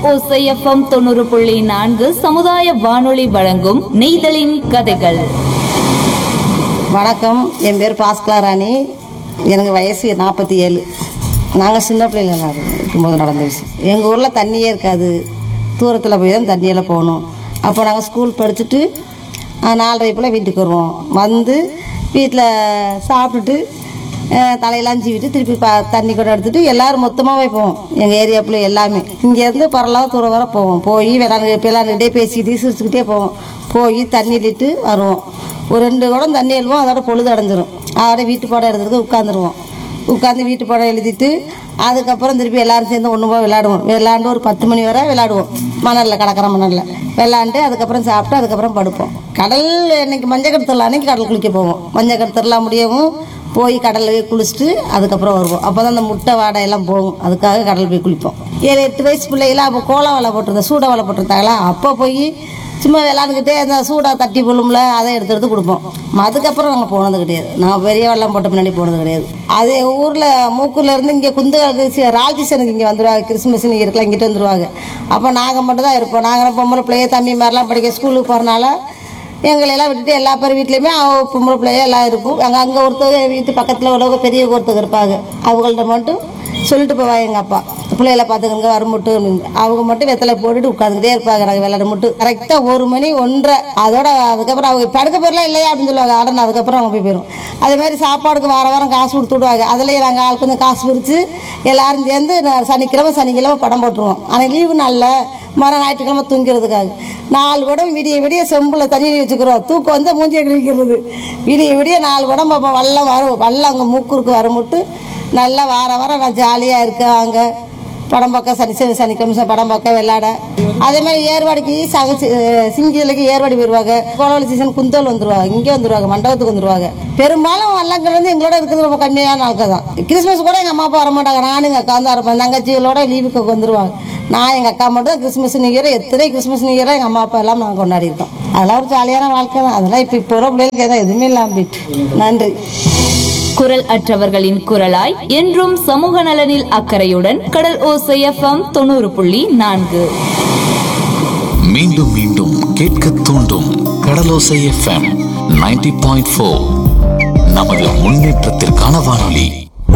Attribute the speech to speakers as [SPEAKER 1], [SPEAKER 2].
[SPEAKER 1] ஓசைஎஃப்எம் தொண்ணூறு புள்ளி நான்கு சமுதாய வானொலி வழங்கும் நெய்தலின் கதைகள்
[SPEAKER 2] வணக்கம் என் பேர் பாஸ்கலா ராணி எனக்கு வயசு நாற்பத்தி ஏழு நாங்கள் சின்ன பிள்ளைல நட- இருக்கும்போது நடந்த விஷயம் எங்கள் ஊரில் தண்ணியே இருக்காது தூரத்தில் போய் தான் தண்ணியில் போகணும் அப்போ நாங்கள் ஸ்கூல் படிச்சுட்டு அஹ், நாலரை போல் வீட்டுக்கு வருவோம் வந்து வீட்டில் சாப்பிட்டுட்டு அஹ், தலையெல்லாம் சீவிட்டு திருப்பி பா தண்ணி கூட எடுத்துட்டு எல்லோரும் மொத்தமாகவே போவோம் எங்கள் ஏரியா பிள்ளை எல்லாமே இங்கேருந்து பரலாம் தூரம் வர போவோம் போய் விளாண்டு விளாண்டுக்கிட்டே பேசிக்கிட்டே சிரிச்சுக்கிட்டே போவோம் போய் தண்ணி இட்டு வருவோம் ஒரு ரெண்டு குடம் தண்ணி எழுவோம் அதோட பொழுது அடைஞ்சிரும் அதோட வீட்டு பாடம் எடுத்துட்டு உட்காந்துருவோம் உட்காந்து வீட்டு பாடம் எழுதிட்டு அதுக்கப்புறம் திருப்பி எல்லாரும் சேர்ந்து ஒன்று போய் விளையாடுவோம் விளையாண்டு ஒரு பத்து மணி வரை விளையாடுவோம் மணலில் கடற்கரை மணலில் விளையாண்டு அதுக்கப்புறம் சாப்பிட்டு அதுக்கப்புறம் படுப்போம் கடல் இன்னைக்கு மஞ்சள் கடத்தல அன்னைக்கு கடல் குளிக்க போவோம் மஞ்சள் கடத்தலாம் முடியவும் போய் கடலில் போய் குளிச்சுட்டு அதுக்கப்புறம் வருவோம் அப்போ தான் அந்த முட்டை வாடை எல்லாம் போகும் அதுக்காக கடல் போய் குளிப்போம் ஏழு எட்டு வயசு பிள்ளைகள அப்போ கோலா வலை போட்டிருந்தேன் சூட வலை போட்டிருந்தாங்களா அப்போ போய் சும்மா விளாண்டுக்கிட்டே அந்த சூடாக தட்டி புல்லும்ல அதை எடுத்து எடுத்து கொடுப்போம் அதுக்கப்புறம் நாங்கள் போனது கிடையாது நான் பெரிய வெள்ளம் போட்ட பின்னாடி போனது கிடையாது அது எங்கள் ஊரில் மூக்கூர்ல இருந்து இங்கே குந்து ராஜ்சனுக்கு இங்கே வந்துடுவாங்க கிறிஸ்மஸ் இங்கே இருக்கலாம் இங்கிட்டு வந்துடுவாங்க அப்போ நாங்கள் மட்டும் தான் இருப்போம் நாங்கள் பொம்பளை பிள்ளைய தம்பி மாதிரிலாம் படிக்க ஸ்கூலுக்கு போகிறனால எங்களையெல்லாம் விட்டுட்டு எல்லா பேர் வீட்லேயுமே அவ பொம்பளை பிள்ளைய எல்லாம் இருக்கும் அங்கே அங்கே ஒருத்தர் வீட்டு பக்கத்தில் உள்ளவங்க பெரிய ஒருத்தர் இருப்பாங்க அவங்கள்ட்ட மட்டும் சொல்லிட்டு போவாங்க எங்கள் அப்பா பிள்ளைகளை பார்த்துக்கங்க வருமுட்டு அப்படின்னு. அவங்க மட்டும் வெத்தலை போட்டுட்டு உட்காந்துக்கிட்டே இருப்பாங்க நாங்கள் விளையாட மட்டும் கரெக்டாக ஒரு மணி ஒன்றரை அதோட அதுக்கப்புறம் அவங்க படுக்க போயிடலாம் இல்லையா அப்படின்னு சொல்லுவாங்க ஆடன அதுக்கப்புறம் அவங்க போய் போயிடும் அதே மாதிரி சாப்பாடுக்கு வார வாரம் காசு கொடுத்து விடுவாங்க அதுலேயே நாங்கள் ஆள் கொஞ்சம் காசு பிரித்து எல்லாரும் சேர்ந்து நான் சனிக்கிழமை சனிக்கிழமை படம் போட்டுருவோம் ஆனால் லீவு நாளில் மறு ஞாயிற்றுக்கிழமை தூங்கிறதுக்காக நாலு குடம் விடிய விடிய செம்பில் தண்ணி வச்சுக்கிறோம் தூக்கம் வந்து மூஞ்சியை கழிக்கிறது விடிய விடிய நாலு குடம் பார்ப்போம் வல்லம் வரும் வல்லம் அங்கே மூக்குருக்கு வரமுட்டு நல்லா வார வாரம் நான் ஜாலியாக இருக்கேன் அங்கே படம் பார்க்க சனி சனி சனிக்கிழமை படம் பார்க்க விளையாட அதே மாதிரி ஏர்வாடிக்கு சக சிங்கிலுக்கு ஏர்வாடி போயிடுவாங்க கோலவழி சீசன் குந்தல் வந்துருவாங்க இங்கே வந்துருவாங்க மண்டபத்துக்கு வந்துருவாங்க பெரும்பாலும் வல்லங்கள் வந்து எங்களோட இருக்கிறது ரொம்ப கம்மியான ஆட்கள் தான் கிறிஸ்மஸ் கூட எங்கள் அம்மா அப்பா வர மாட்டாங்க நானும் எங்கள் அக்கா தான் இருப்பேன் தங்கச்சிகளோட லீவுக்கு வந்துருவாங்க நான் எங்கள் அக்கா மட்டும் தான் கிறிஸ்மஸ் நியூ இயர் எத்தனை கிறிஸ்மஸ் நியூ இயராக எங்கள் அம்மா அப்பா எல்லாம் நாங்கள் கொண்டாடி இருக்கோம் அதெல்லாம் ஒரு ஜாலியான வாழ்க்கை தான் அதெல்லாம் இப்போ இப்போ உள்ள பிள்ளைகளுக்கு எதுவும் எதுவுமே இல்லாமல் போயிட்டு நன்றி
[SPEAKER 1] குரல் அற்றவர்களின் குரலாய் என்றும் சமூக நலனில் அக்கறையுடன் கடல் ஓசைஎஃப்எம் தொண்ணூறு புள்ளி நான்கு
[SPEAKER 3] மீண்டும் மீண்டும் கேட்க தூண்டும் Kadalosai FM ninety point four நமது முன்னேற்றத்திற்கான வானொலி